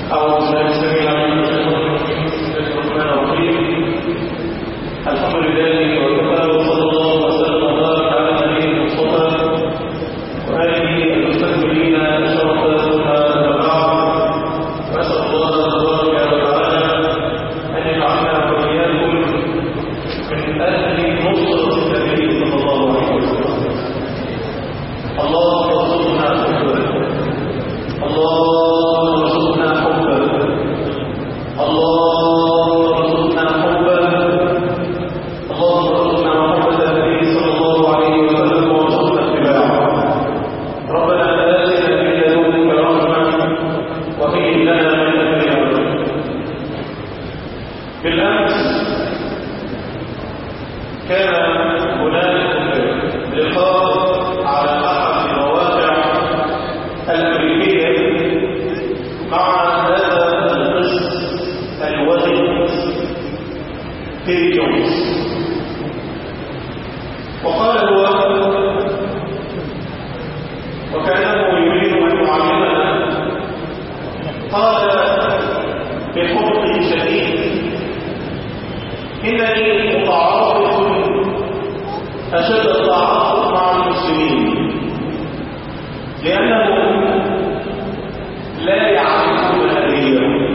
أعوذ بالله السميع العليم من الشيطان الرجيم بسم الله الرحمن الرحيم الحمد لله وكفى وصلى الله وسلم وبارك على نبينا المصطفى وآله المستكبرين شرف وبعد وأسأل الله تبارك وتعالى أن يجعلنا وإياكم من أهل نصرة النبي صلى الله عليه وسلم اللهم ارزقنا حبه اللهم ارزقنا حبه اللهم ارزقنا حبه اللهم ارزقنا محبة النبي صلى الله عليه وسلم وارزقنا اتباعه ربنا آتنا من لدنك رحمة وهيئ لنا من أمرنا رشدا بالأمس كان هناك لقاء على أحد المواقع الأمريكية مع هذا القس الوزن تيري جونز وقال هو وكأنه يريد أن يعلمنا قال بحب شديد إنني متعاطف أشد التعاطف مع المسلمين لأنهم لا يعرفون الأذية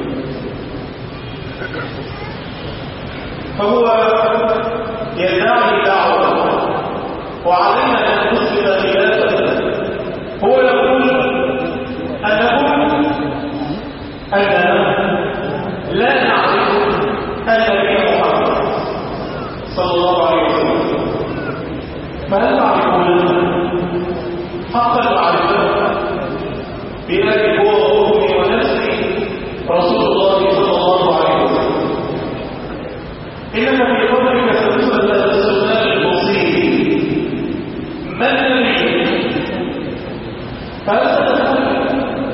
فهو يدعي دعوة وعلينا أن نثبت خلافه هو يقول أنهم أننا لا نعرف النبي محمد صلى الله عليه وسلم فهل تعرفون حق المعرفة بأبي هو وأمي ونفسي رسول الله صلى الله عليه وسلم إنك في قبرك ستسأل السؤال البسيط من النبي فهل ستكون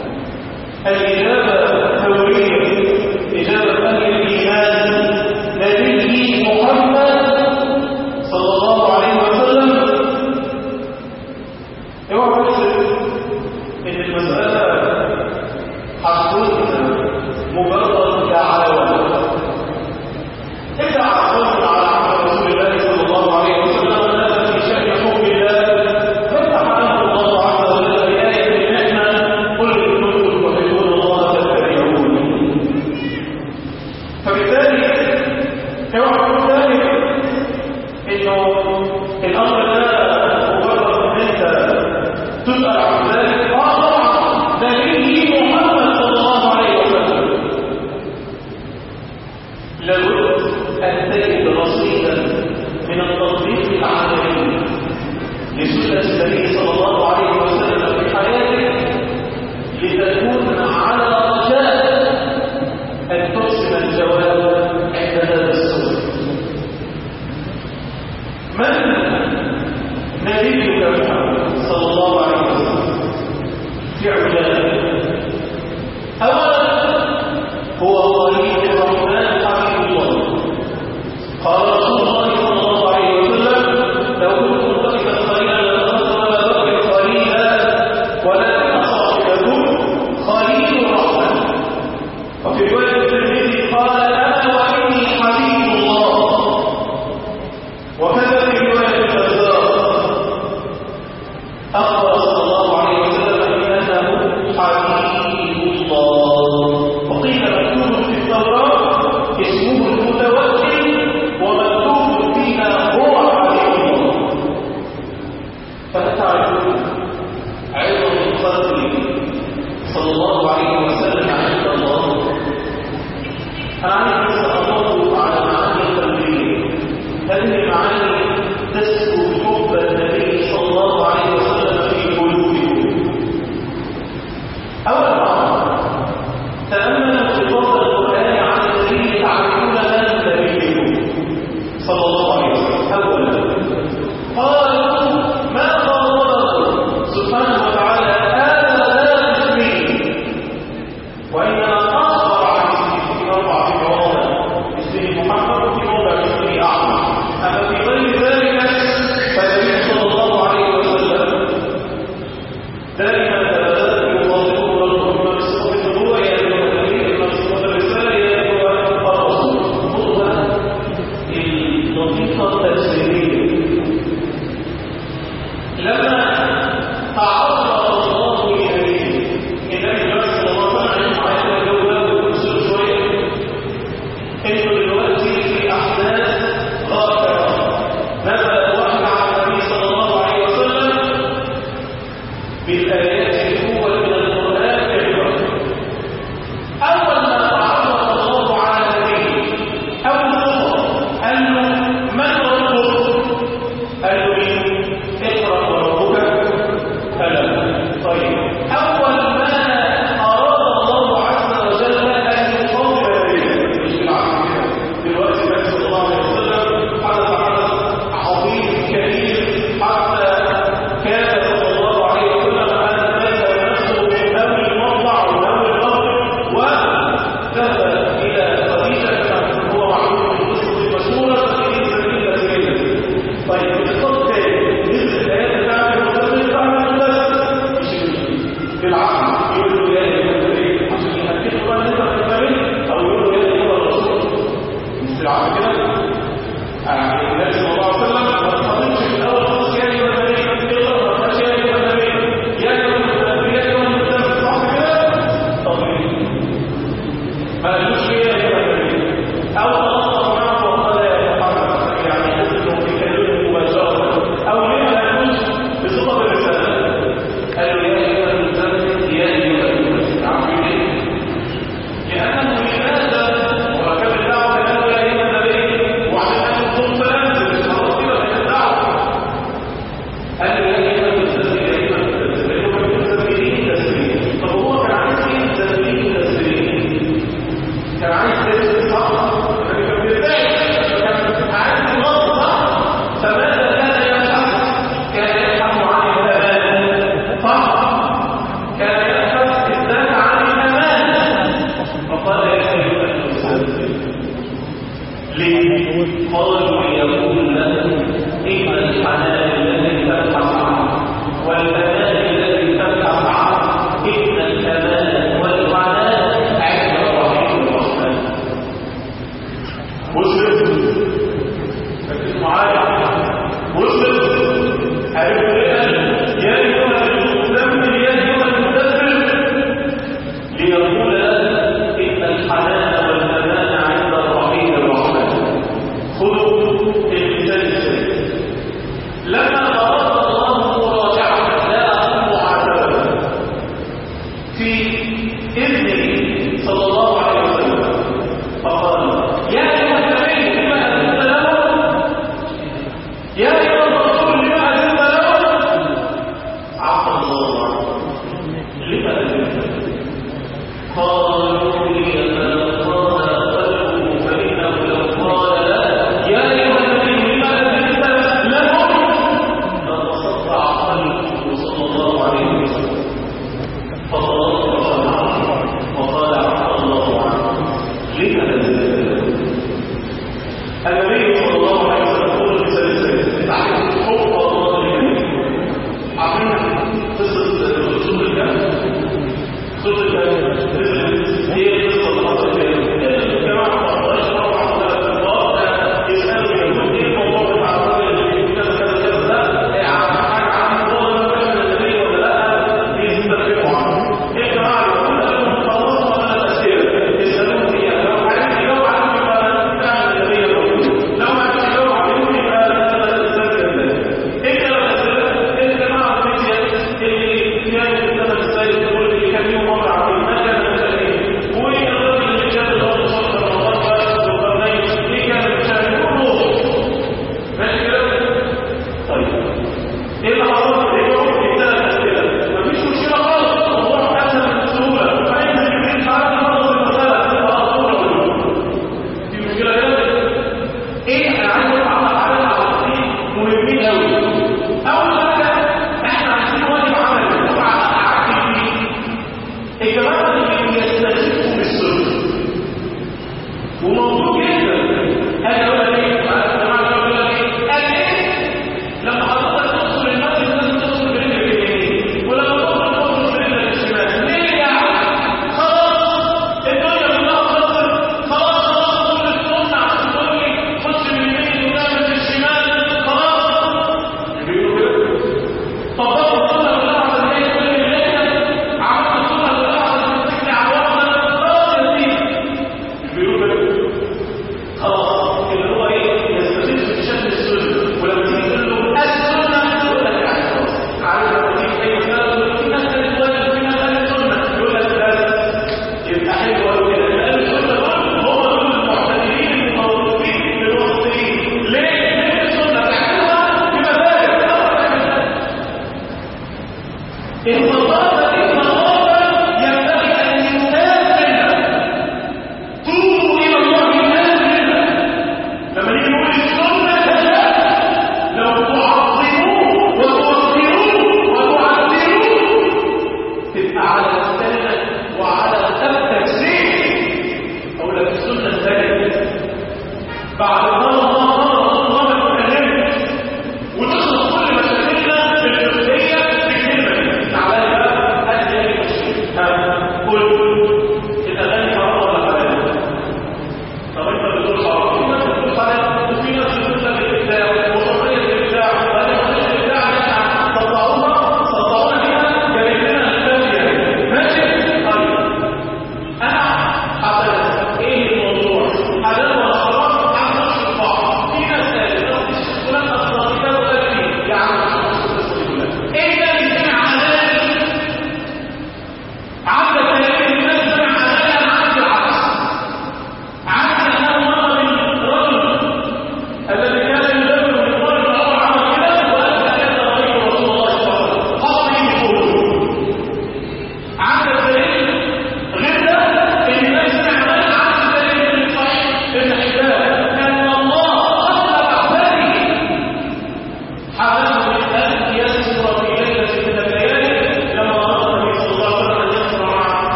الإجابة ثورية إجابة أهل الإيمان نبي محمد صلى الله عليه وسلم اوعى تحسب ان المسألة هتكون مجرد دعاوى انت عرفت على عهد رسول الله صلى الله عليه وسلم هذا في شأن حب الله فتح له الله عز وجل بآية ان احنا قل ان كنتم تحبون الله فاتبعوني فبالتالي اوعى تكون فاهم انه الامر ده مجرد ان انت تسال عن ذلك اه طبعا ده نبي محمد صلى الله عليه وسلم لابد ان تجد رصيدا من التطبيق العملي لسنه النبي صلى الله عليه وسلم في حياتك لتكون على رجاء ان تحسن الجواب عند هذا السؤال من نبيك محمد صلى الله عليه وسلم في عجاله اولا هو خليل الرحمن حبيب الله قال رسول الله صلى الله عليه وسلم لو كنت متخذا خليلا لاتخذت ابا بكر خليلا ولكن صاحبكم خليل الرحمن وفي روايه الترمذي قال انا واني حبيب الله وكذا في رواية البزار أخبر صلى الله عليه وسلم بأنه حبيب الله وقيل مكتوب في التوراة اسمه المتوكل ومكتوب فيها هو حبيب الله فهل تعرفون عظم القدر صلى الله عليه وسلم عند الله أنا عايز أتطرق على معاني التنبيه هذه المعاني تسكب حب النبي صلى الله عليه وسلم في قلوبكم أولا تأملوا خطاب القرآن عن الذين تعرفون من نبيكم صلى الله عليه وسلم أولا قالوا ما قرره سبحانه وتعالى هذا لا تشبيه وإنما أخبر عن اسمه في أربعة مواضع بالعقل يقول له يا ايها النبي عشان يأكد بقى ان انت بتتكلم او يقول له يا ايها الرسول مش بالعقل كده يعني النبي صلى الله عليه وسلم ما تقدمش في الاول خالص يا ايها النبي يقدر ما قالش يا ايها النبي يا ايها النبي يا ايها النبي صح كده طب ما قالوش يا ايها النبي او تلطف معه وقال يا محمد يعني انه بيكلمه مباشره او ليه ما قالوش بصفه الرساله قالوا يا ايها المزمل يا ايها المزمل عارفين ليه؟ لانه لماذا وكان الدعوه قالوا يا ايها النبي وعشان يكون فلان خلاص كده من الدعوه قالوا يا ايها المزمل يا ايها المزمل لانه كان مزملين تسليم طب هو كان عايز ايه مزملين تسليم كان عايز تسليم صح النبي كان بيتضايق كان عايز يغضب صح فماذا كان يفعل كان يبحث عن الثبات صح كان يبحث الذات عن الامان فقال يا ايها المزمل ليه؟ قالوا ليقول له إن الحنان الذي تبحث عنه والأمان الذي تبحث عنه إن الأمان والحنان عند الرحيم الرحمن مسلم ركزوا معايا مسلم عرفوا ايه يا ايها المزمل يا ايها المدبر ليقول له إن الحنان والأمان عند الرحيم الرحمن خذوا المثال الثالث لما أراد الله مراجعة لا أقول معاتبة في ابنه صلى الله عليه وسلم فقال يا أيها النبي لما أذنت له يا أيها الرسول لما أذنت له عفى الله عنه لما أذنت له قالوا ليتلقاها قلبه فإنه لو قال لا يا أيها النبي لما أذنت لهم لتصدع قلبه صلى الله عليه وسلم فضرب وقال عفى الله عنه لما أذنت له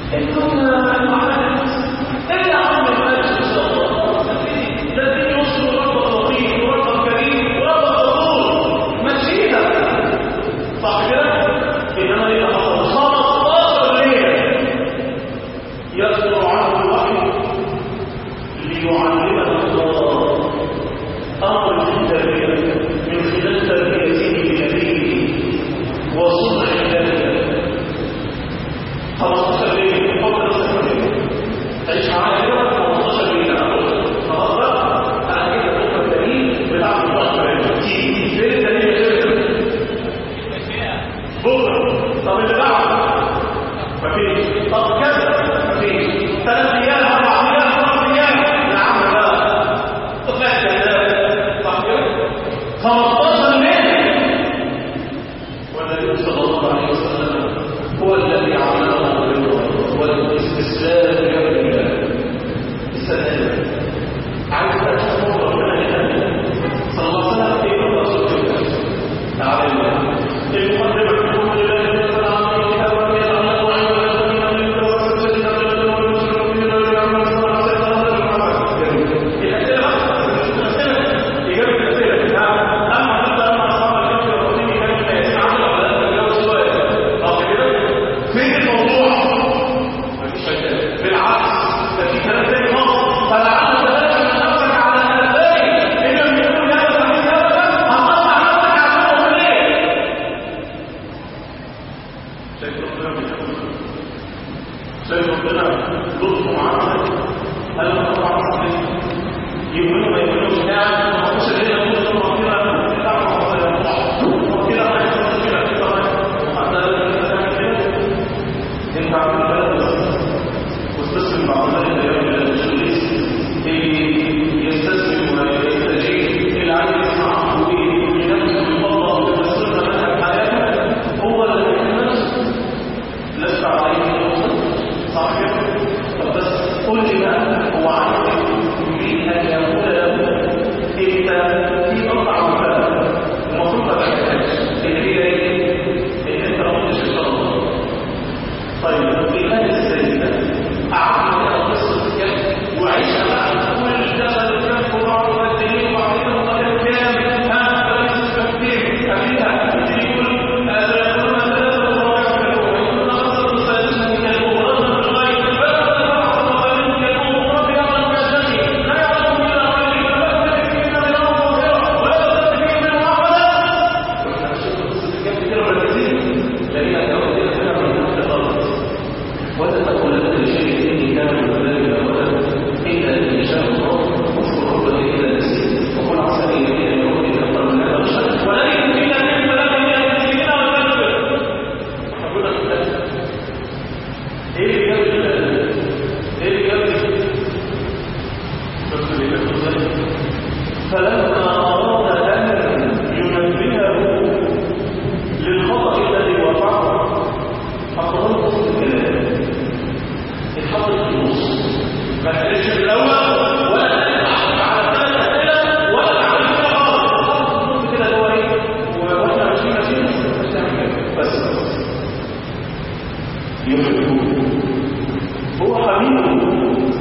انتم معانا ايه يا عم المجد ان شاء الله ده الدين يوصل وربط لطيف وربط كريم وربط غفور مشينا صح كده انما ايه حصل 15 ليله يصدر عنه الوحي ليعلمنا الله امر التربيه من خلال تربيته لنبيه وصنع ذلك 15 ليله فضل السفريه عيش معايا كده 15 ليله خلاص بقى انا كده بكره الدليل بتاع 15 تيجي فين الدليل يا شيخ بكره طب اللي بعده مفيش طب كذا مفيش ثلاث ايام اربع ايام خمس ايام يا عم بقى طلعت كذاب صح كده 15 ليله والنبي صلى الله عليه وسلم هو الذي عمله بالرضا والاستسلام لامر الله السلام عايز تشكر ربنا لله صلى الله عليه وسلم في رسول الله تعالى المقدمه في كل ذلك فين الموضوع؟ مفيش شك بالعكس ده في كلام تاني خالص فلعل تتلاشى من نفسك على هذين ان لم يكن هذا فمن هذا هتقطع نفسك على الامر ليه؟ شايف ربنا بيحبك شايف ربنا لطفه معاك هل ما تطلع يؤمنوا ما يؤمنوش قاعد ما هوش اللي هي تقول له ربنا بتاع كده ما يحصلش كده كده انت عامل بالك واستسلم بعض ذلك يوم الجليس يستسلم ويستجيب الى عين يسمعه بنفسه بالفضل وبالسنه منهج حياته هو اللي نفسه لست عليه الوصول صح كده طب بس قول لي بقى هو عايز يريد ان يقول له انت في قطع مفاده المفروض ما تحتاجش اللي هي ايه؟ ان انت ما قلتش ان شاء الله طيب الإيمان السيدة أعطي لها قصة الكلب وعيشها بقى كل دخل الكلب وبعض الدليل وبعضهم قدم كام ها فليس كفتين أبيها يقول لا يقولون ثلاثة ورابع كلب ويقولون خمسة وسادسة كلب ورجل بالغيب فلا تفعل وخليل كلب ورب يعلم ما شيء لا يعلم إلا غيره فلا تكفين من أمر مغفرة ولا تكفين من أحدا وإحنا نشوف قصة الكلب كده مركزين لأن الجواب كده كده من الخلق ولا تقولن لشيء اني كان من ذلك ولا الا ان شاء الله اذكر ربك اذا نسيت وقل عسى ان يهديني ربي اكثر من هذا الشر ولا يهدينا من ثلاثه من المسلمين والكافر اقول لك ايه اللي جاب ايه اللي جاب بس اللي جاب ذلك فلما اراد ان ينبهه للخطا الذي وقعه حطهم وسط الكلام اتحط في النص ما تقلش في الاول ولا تقلش على ثلاث اسئله ولا تعمل كده غلط اتحط في النص كده اللي هو ايه واحنا ماشيين ماشيين مش تعمل كده بس بس يحبه هو حبيبه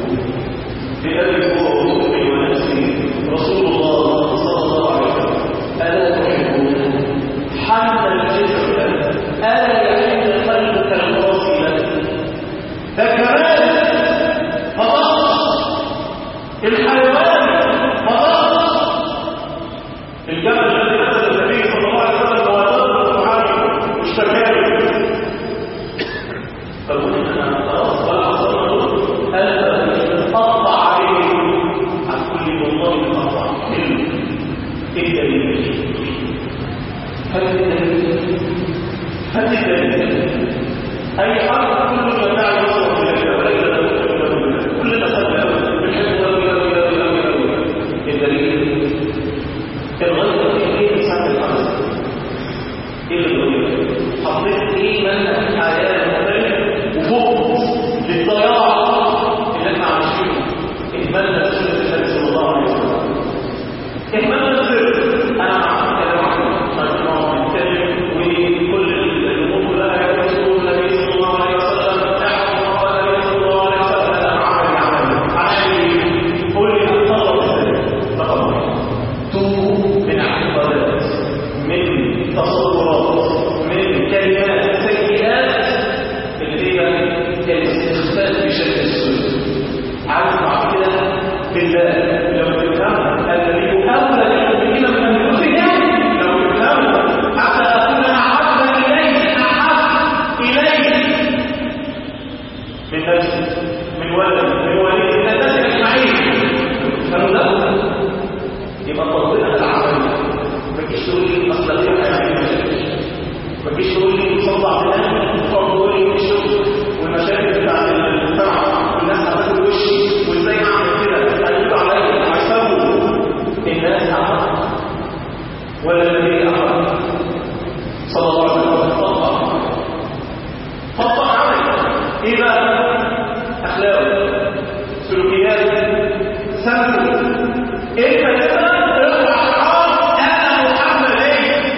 بأبي هو وأمي ونفسي رسول الله صلى الله عليه وسلم ألا تحبونه حمل الجسد ألا يحل قلبك الواصل ده كمان مضاش الحيوان مضاش الجبل الذي أخذ النبي صلى الله عليه وسلم ووالده عليه مش تكامل فقلت أنا خلاص ولا حصل ألف قطع عليه الاستخفاف بشكل السنة عارف بعد كده بالله لو تفهم الذي أولى المؤمنين من أنفسهم لو تفهم حتى أكون أحب إليه أحب إليه من نفسي من ولد من وليد من الناس أجمعين فنبدأ يبقى تطبيق العمل ما تجيش تقول لي أصل دي هيعمل مشاكل ما تجيش تقول لي تصدع بلاد تقول لي الشغل والمشاكل بتاعت المجتمع والناس هتاكل وشي وازاي اعمل كده هيقولوا عليا هيسووا الناس اعمل ولا النبي اعمل صلى الله عليه وسلم طبق طبق عليك ايه بقى اخلاقه سلوكيات سمته انت كده ارفع شعار انا محمد ايه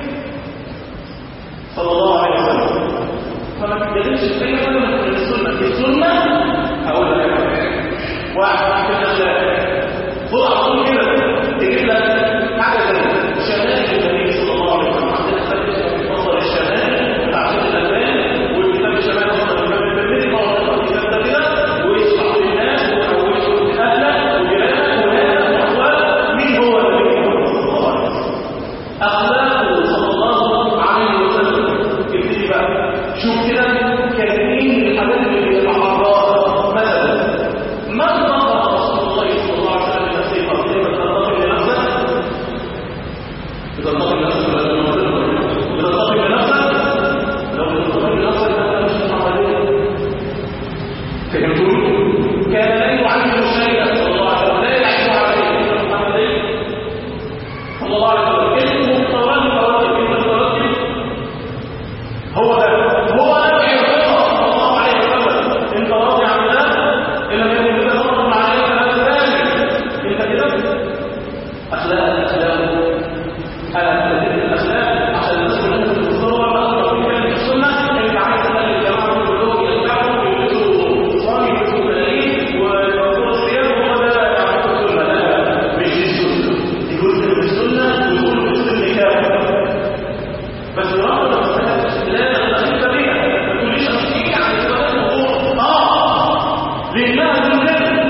صلى الله عليه وسلم فما تتكلمش في اي حاجه من السنه السنه هقول لك واحد في الاخلاق خد على طول كده تجيب لك حاجه زي شمال النبي صلى الله عليه وسلم عندنا كتاب مصدر الشمال بتاع شيخ الالباني والكتاب الشمال مصدر الامام الترمذي هو الكتاب ده كده ويشرح للناس ويحولهم اهلك وجيرانك وهذا واحوال مين هو النبي محمد صلى الله عليه وسلم اخلاقه صلى الله عليه وسلم ابتدي بقى شوف كده كان مين الحاجات اللي بيتعرضها مثلا ما نطق رسول الله صلى الله عليه وسلم نفسه قضيه تنطق لنفسك بتنطق لنفسك ولا بتنطق لنفسك لو بتنطق لنفسك انت مش محمديه فهمتوا كان لا يعلم شيئا صلى الله عليه وسلم لا يعلم عليه انت محمديه صلى الله عليه وسلم اسمه مقترن مراتب انت مراتب هو ده هو ده الحرص صلى الله عليه وسلم انت راضي عن ده ان لم يكن لك فضل عليك فلا تبالي انت كده اخلاق الاخلاق انا تدريب الاخلاق عشان الناس كلها تتصور اكتر في كلمه السنه انت عايز تخلي الجماعه كلهم يرجعوا ويلبسوا صلاه ويلبسوا ملايين ويوصلوا الصيام وهو ده يعرفوا السنه لا مش دي السنه دي جزء من السنه ويقول مسلم كامل بس رغم لا نختلف بها ما تقوليش انا مش عن اثبات الموضوع اه لانها ذنب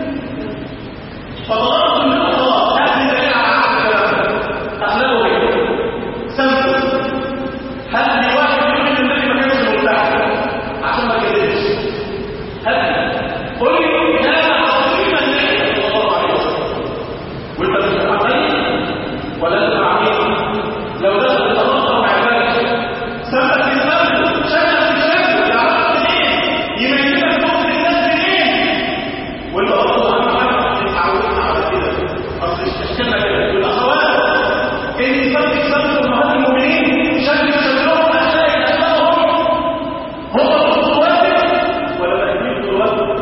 فطلبت من الله هذه دليل على عكس كلامه اخلاقه ايه سمته هل لي واحد يقول ان النبي ما كانش مرتاح عشان ما كذبش هل قل لي كان عظيما النبي صلى الله عليه وسلم وانت مش متعقل ولا انت عقيم لو دخل الصلاه مع عبادك سبب في سبب شكل في شكل يعرف منين يميزك فوق الناس منين وانت اصلا اهم حاجه اتعودنا على كده اصل اشكالنا كده والاخوات ان سبب سبب امهات المؤمنين شكل شكلهم اخلاق اخلاقهم هم الخطوات ولا تأكيد الخطوات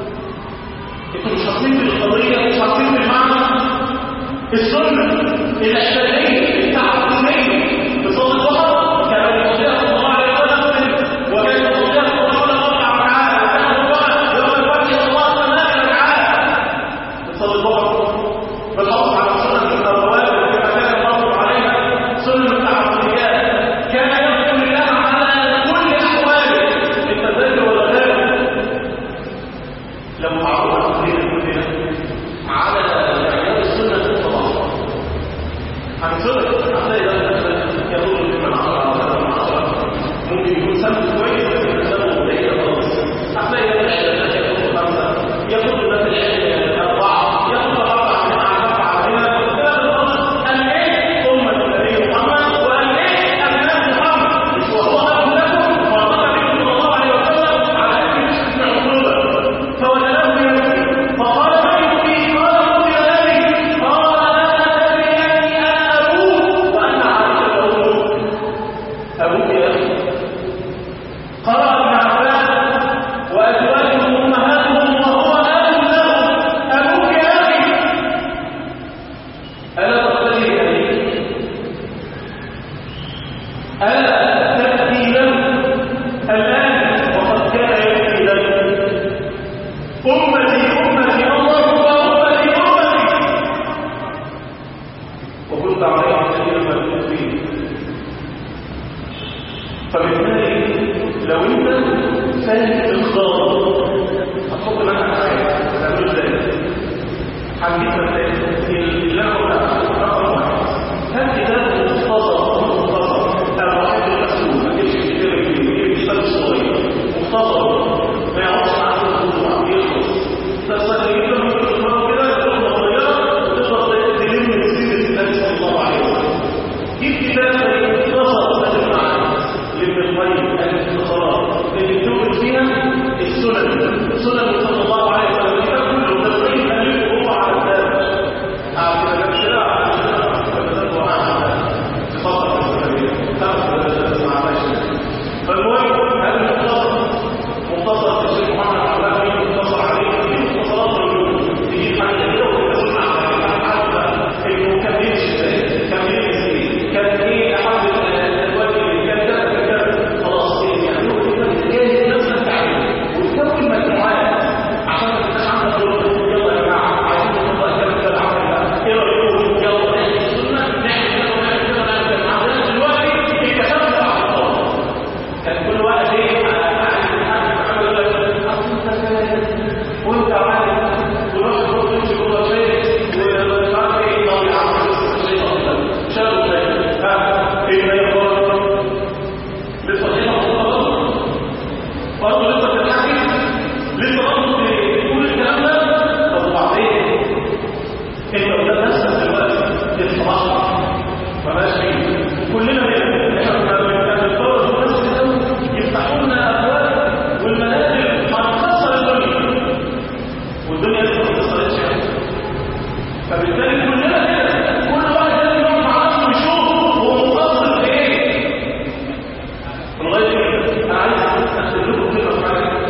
انتوا مش حاطين في القضيه مش حاطين في المعنى السنه العباديه التعبديه بصوت البحر كان يصليها صلى الله عليه وسلم وكان يصليها صلى الله عليه وسلم تعالى وكان الوقت يوم الوقت صلى الله عليه وسلم تعالى بصوت البحر بالحفظ على سنه الرواتب كما كان الرسول عليها سنه التعبديات كان يذكر الله على كل احواله التذكر والغير لما عرض علينا كلنا على اعجاب السنه الصباح عن صدق هتلاقي ده يدور لمن عشرة على عشرة ممكن يكون سبب كويس لكن سبب قليل خالص هتلاقي ده العلم ياخد خمسة ياخد ده العلم أربعة ياخد أربعة من أربعة هنا ده بالخمس قال إيه أمة النبي محمد وقال إيه أبناء محمد مش وهو قال لكم وقال النبي صلى الله عليه وسلم على أن مش معقولة فولده يمشي فقال من يبكي قال رب يا أبي قال لا تدري أني أنا أبوك وأنا عائشة أبوك أبوك يا أخي قرأ ابن عباس وأزواجه أمهاتهم وهو آل لهم أبوك يا أخي ألا تقتدي بأبيك ألا تأتي له الآن وقد كان يأتي له أمتي أمتي اللهم أمتي أمتي وكنت عليهم كثيرا من المؤمنين فبالتالي لو انت فاهم فوق ما انا تعملوا ازاي هنجيب مثلا اللي انا قلت رقم واحد هل كتاب مختصر مختصر الواحد المسؤول ما تجيش كتاب كبير كتاب صغير مختصر ما يقعدش معاك الخطوه يخلص بس اللي يجيب لهم الخطوه كده تبقى صغيره وتقدر تلم سيره النبي صلى الله عليه وسلم جيب كتاب مختصر مثل معاك لابن القيم الاختصارات اللي بتوجد فيها السنن السنن صلى الله عليه وسلم الكتاب كله تقريبا الف هو على الكتاب على كده على كده على فالمهم هذا المختصر مختصر الشيخ محمد عبد مختصر عليه في مختصرات العلوم تجيب حاجه كده وتسمع حاجه انه كان بيمشي ازاي كان بيمشي ازاي كان ايه احد الادوات اللي كان كذا كذا خلاص يعني هو كده جاهز نفسك تعمل وتكون مجموعات عشان ما تبقاش عندك ظروف يلا يا جماعه عايزين نطبق كذا كذا عمل ايه رايكم يلا نعمل السنه نعمل كذا ونعمل كذا ونعمل كذا عندنا دلوقتي اكتشفنا على الطاوله كان كل واحد ايه وانت عارف تروح تروح تمشي جوه البيت ومش عارف ايه طب يا عم الشيء افضل شغل زي ها ايه ما يقدر لسه هنا برضه لسه بتضحك لسه برضه بتقول الكلام ده طب وبعدين انت قدام نفسك دلوقتي الصباح ما بقاش فيه كلنا بنعمل احنا كنا بنتفرج والناس يفتحوا لنا ابواب والمنازل هتكسر الدنيا والدنيا لسه ما اتكسرتش يعني فبالتالي كلنا كده كل واحد لازم يقف مع نفسه ويشوف هو مقصر في ايه لغايه كده انا عايز اختم لكم كده حاجه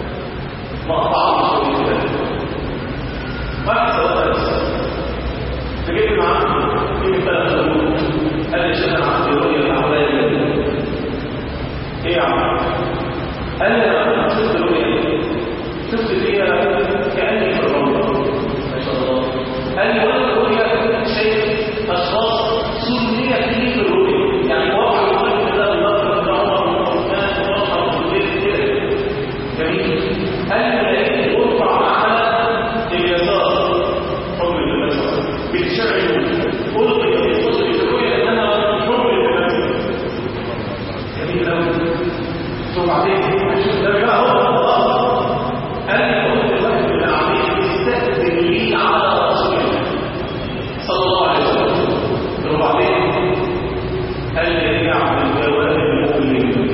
مقطعه شويه كده واحد ثلاثه فجيت معاه في ثلاث شهور قال لي شيخ انا عندي رؤيه الاحلام ايه يا عم قال لي انا شفت رؤيه شفت فيها كاني في الروضه ما شاء الله قال لي وانا الرؤيه شايف اشخاص سنيه لي في الرؤيه يعني واقع الرؤيه كده بيضرب الدعوه والناس واضحه وكده كده جميل قال لي لقيت غرفه على اليسار حب الناس بتشعر قلت في قصر الرؤيه انها حب الناس جميل قوي وبعدين ده بقى هو قال لي قلت واحد من العميل يستأذن لي على رسول الله صلى الله عليه وسلم وبعدين قال لي يا عبد الجواد المؤمن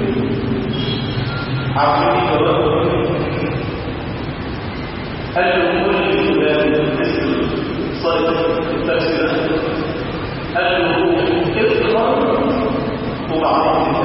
عبد الجواد قال له كل فلان مثل صيد التفسير قال له اذكر وبعدين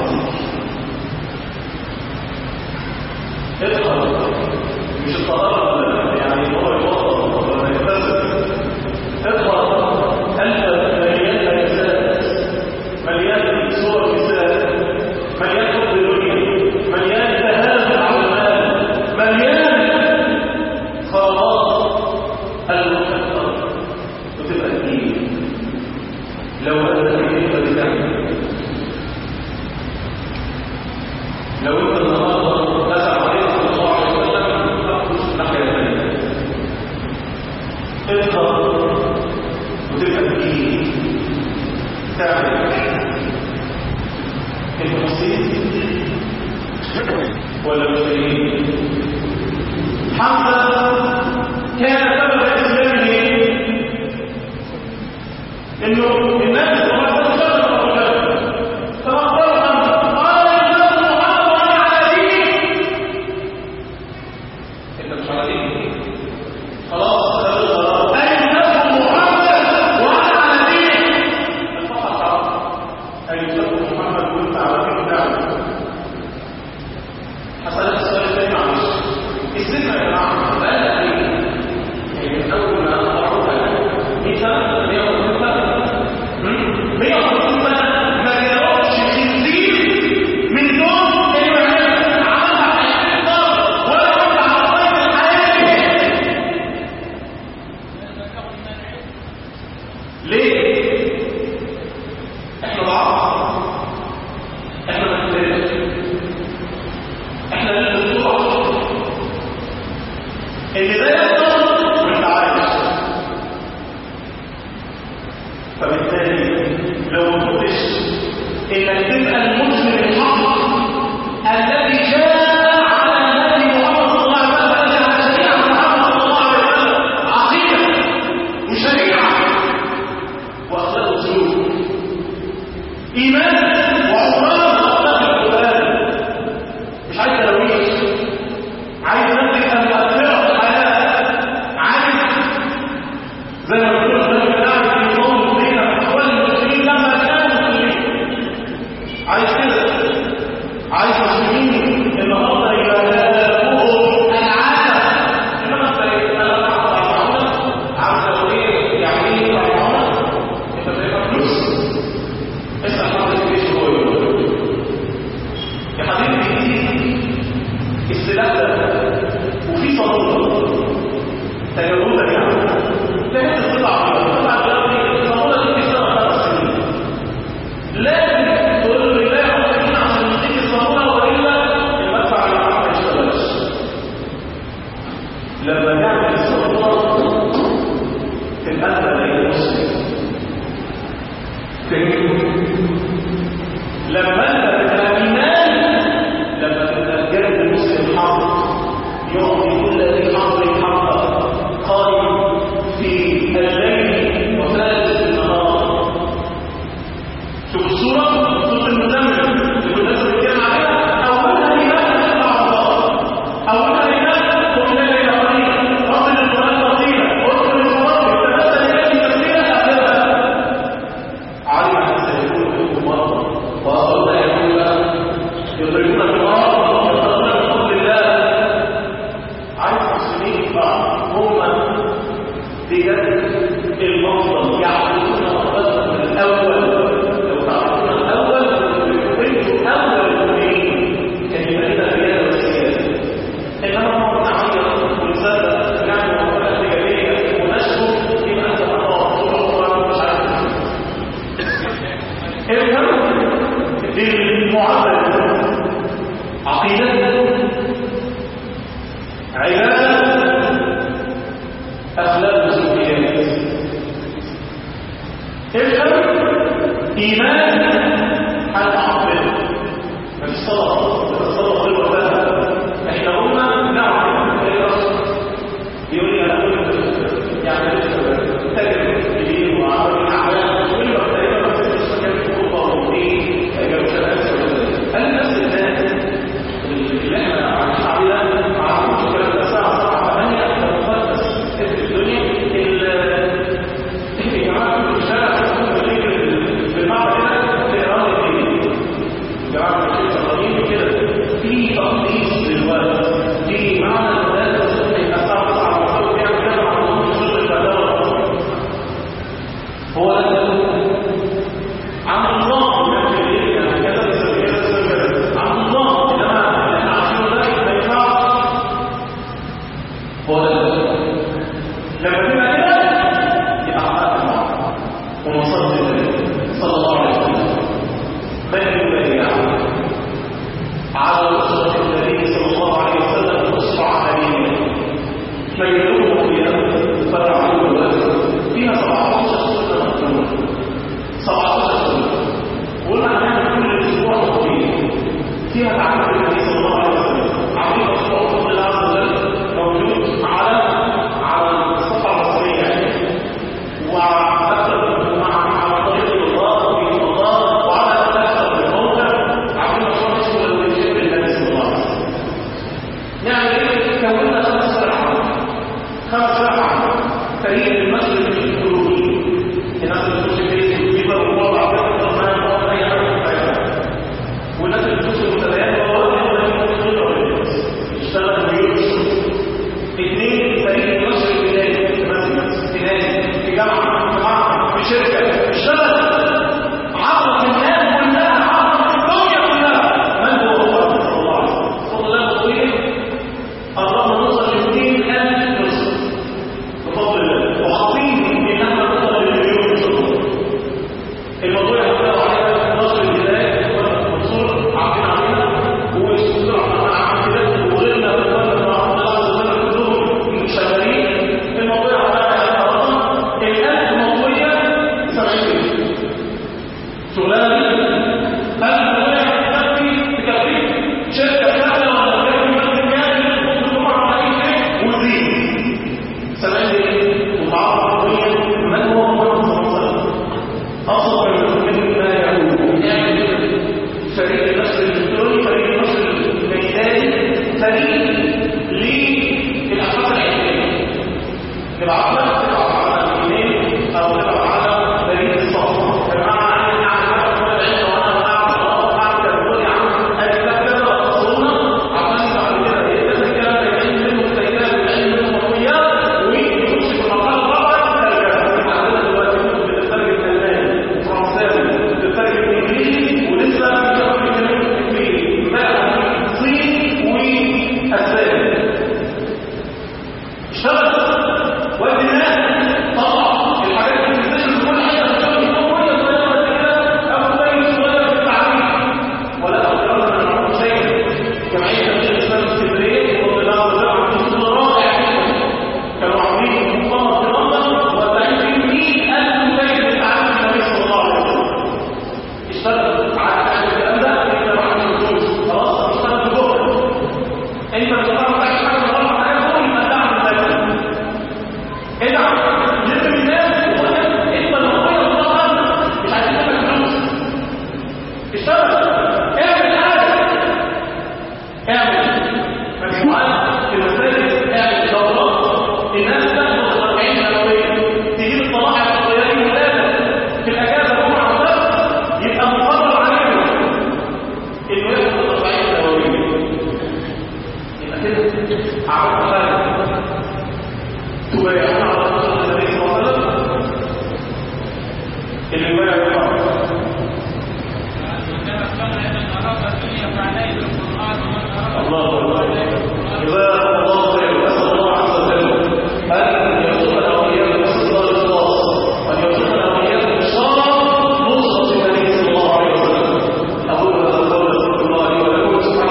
ادخل مش الطهارة يعني هو يوصل ولا يكتسب ادخل أنت مليان أجزاء مليان صور نساء مليان حب دنيا مليان تهاب على المال مليان خرابات المحقق وتبقى الدين لو أنت كيف بتعمل لو انت النهارده نزل عليه صلى الله عليه وسلم تخرج ناحيه ثانيه اقرا وتبقى تجيب تعمل انت مسلم ولا مسلمين حمزه كان سبب اسلامه انه الناس صلى الله عليه وسلم فأخبر عنه قال الإمام محمد وأنا على دينه أنت مش على دينه خلاص خذ القرار أي نفس محمد وأنا على دينه الفقط عرض أي نفس محمد وأنت على دينه دعوة حصلت السؤال الثاني معلش السنة يا جماعة بقى لها ايه؟ يعني من أول ما أخبروها 100 سنة 150 سنة ان ده يحصل وانت عايش فبالتالي لو ما كنتش انك تبقى المسلم الحق الذي جاء على النبي محمد صلى الله عليه وسلم على شريعه محمد صلى الله عليه وسلم عقيده وشريعه واخلاق وسلوك ايمان وعمران واخلاق القران مش عايز تلويث عايز نفسك ان تؤثر في الحياه عايز زي ما بيقولوا النبي بتاعك في نظام المسلمين احوال المسلمين لما كانوا مسلمين عايز كده عايز مسلمين النهارده يلاقوهم العالم انما انت انا عارف لو ايه يعني ايه فرعون انت بتبقى فلوس اسال حد الجيش هو يقول يا حبيبي السلاح ده وفي صدور تجاوزا يعني لا تطلع تطلع دلوقتي الصدور دي بتشتغل خمس سنين لازم تقول له لا عشان عشان نديك الصدور والا المدفع اللي معاك ما يشتغلش لما نعمل الصدور في الأزمة للمسلم لما انت تبقى ايمان لما تبقى بجد المسلم حق يعطي كل ذي حق حقه قائم في الليل وثالث النهار شوف الصورة صورة المدمر اللي الناس بتتكلم عليها أولها إيمان مع الله أولها إيمان وإلى إلى قليل رب القرآن بطيئة واذكر القرآن تمثل إليه تفسيرا أخذها علم أن سيكون منكم مرضى وأخذ يقول يضربون النار ويضربون بفضل الله عايز المسلمين يبقى هم بجد المفضل يعرفون ربهم من الأول لو تعرفون الأول كنتم أول المؤمنين كلمتنا زيادة وزيادة إنما مرة نعيط ونصدق نعمل مرة إيجابية ونشكر يبقى أنت الله طول عمرك مش عارف افهم المعاملة عقيدة عبادة أخلاق وسلوكيات افهم إيمان حال عقل ما فيش صلاة الصلاة غير وفاة احنا قلنا نعم يقول لي انا كنت يعني تاجر كبير وعربي اعلام كل ما تقريبا ما تنساش كان في اوروبا وايه جوزات هل نفس الناس اللي احنا على الشعب ده ما عرفوش الكلام ده الساعه 7 8 احنا مقدس في الدنيا يا جماعه في الشارع في المعبد كده تقرا لي جماعه الشيخ القديم كده في تقديس للوالد في معنى الولاد والسنه الساعه 9 وصلوا بيعمل كده مع الظهور شغل الفتاوى هو ده عن الله يعمل ايه يعني كذا كذا كذا كذا عن الله انما احنا عارفين ده ما ينفعش هو ده لما تبقى كده يبقى حققت المعنى ونصرت صلى الله عليه وسلم من يبقى على أسرة النبي صلى الله عليه وسلم أسرة عملية فيدعوه بها فتعلم الوزن فيها 17 سنة مكتوبة 17 سنة وقلنا هنعمل كل أسبوع تطبيق فيها تعلم النبي صلى الله عليه وسلم عظيم أسبوع فضل الله عز وجل موجود على على الصفحة المصرية وأكثر مع على طريق الله وفي الله وعلى أكثر من موقع عظيم أسبوع اسمه الوجود بالنبي صلى الله عليه وسلم نعمل